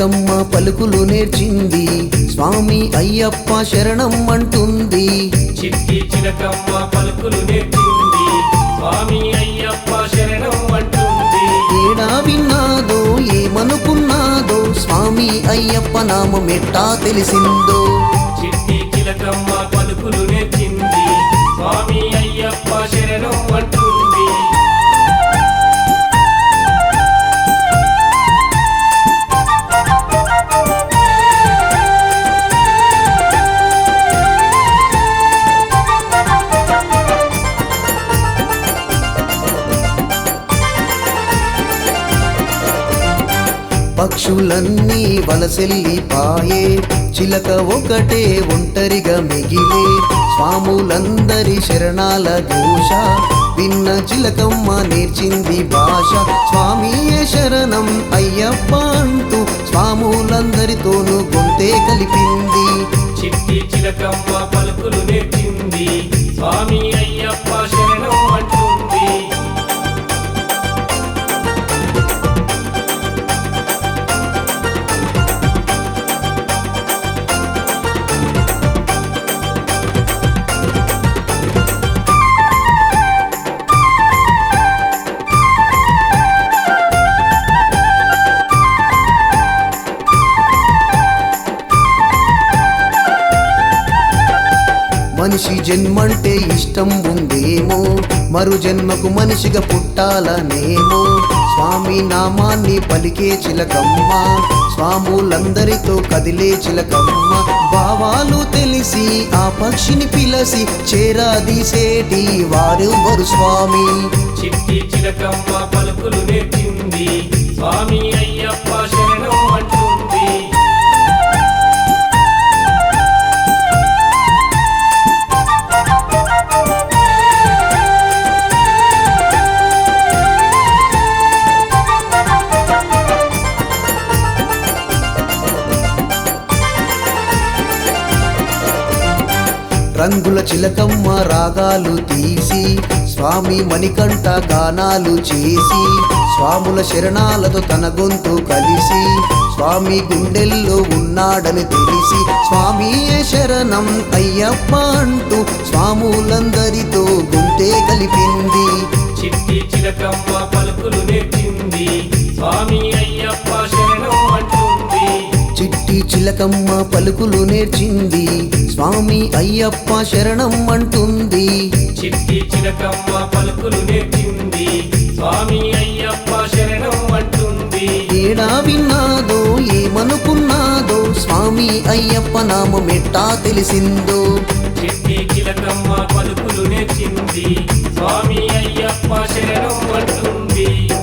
చిలకమ్మ పలుకులు నేర్చింది స్వామి అయ్యప్ప శరణం అంటుంది చిట్టి చిలకమ్మ పలుకులు నేర్చింది స్వామి అయ్యప్ప శరణం అంటుంది ఏడా విన్నాదో ఏమనుకున్నాదో స్వామి అయ్యప్ప నామం ఎట్టా తెలిసిందో చిట్టి చిలకమ్మ పలుకులు నేర్చింది స్వామి అయ్యప్ప శరణం అంటుంది పక్షులన్నీ వలసెల్లిపాయే చిలక ఒకటే ఒంటరిగా మిగిలే స్వాములందరి శరణాల ఘోష విన్న చిలకమ్మ నేర్చింది భాష స్వామియే శరణం అయ్యప్ప అంటూ స్వాములందరితోనూ గొంతే కలిపింది చిట్టి చిలకమ్మ పలుకులు నేర్చింది స్వామి అయ్యప్ప శరణం అంటుంది మనిషి జన్మంటే ఇష్టం ఉందేమో మరు జన్మకు మనిషిగా పుట్టాలనేమో స్వామి నామాన్ని పలికే చిలకమ్మ స్వాములందరితో కదిలే చిలకమ్మ భావాలు తెలిసి ఆ పక్షిని పిలసి చేరాదీసేటి వారెవ్వరు స్వామి చిట్టి చిలకమ్మ పలుకులు నేర్చింది స్వామి అయ్యప్ప శరణం అంటుంది రంగుల చిలకమ్మ రాగాలు తీసి స్వామి మణికంఠ గానాలు చేసి స్వాముల శరణాలతో తన గొంతు కలిసి స్వామి గుండెల్లో ఉన్నాడని తెలిసి స్వామియే శరణం అయ్యప్ప అంటూ స్వాములందరితో గుంటే కలిపింది చిట్టి చిలకమ్మ పలుకులు నేర్చింది స్వామి అయ్యప్ప శరణం అంటుంది చిట్టి చిలకమ్మ పలుకులు నేర్చింది స్వామి అయ్యప్ప శరణం అంటుంది చిట్టి చిలకమ్మ పలుకులు నేర్చింది స్వామి అయ్యప్ప శరణం అంటుంది ఏడా విన్నాదో ఏమనుకున్నాదో స్వామి అయ్యప్ప నామం ఎట్టా తెలిసిందో చిట్టి చిలకమ్మ పలుకులు నేర్చింది స్వామి అయ్యప్ప శరణం అంటుంది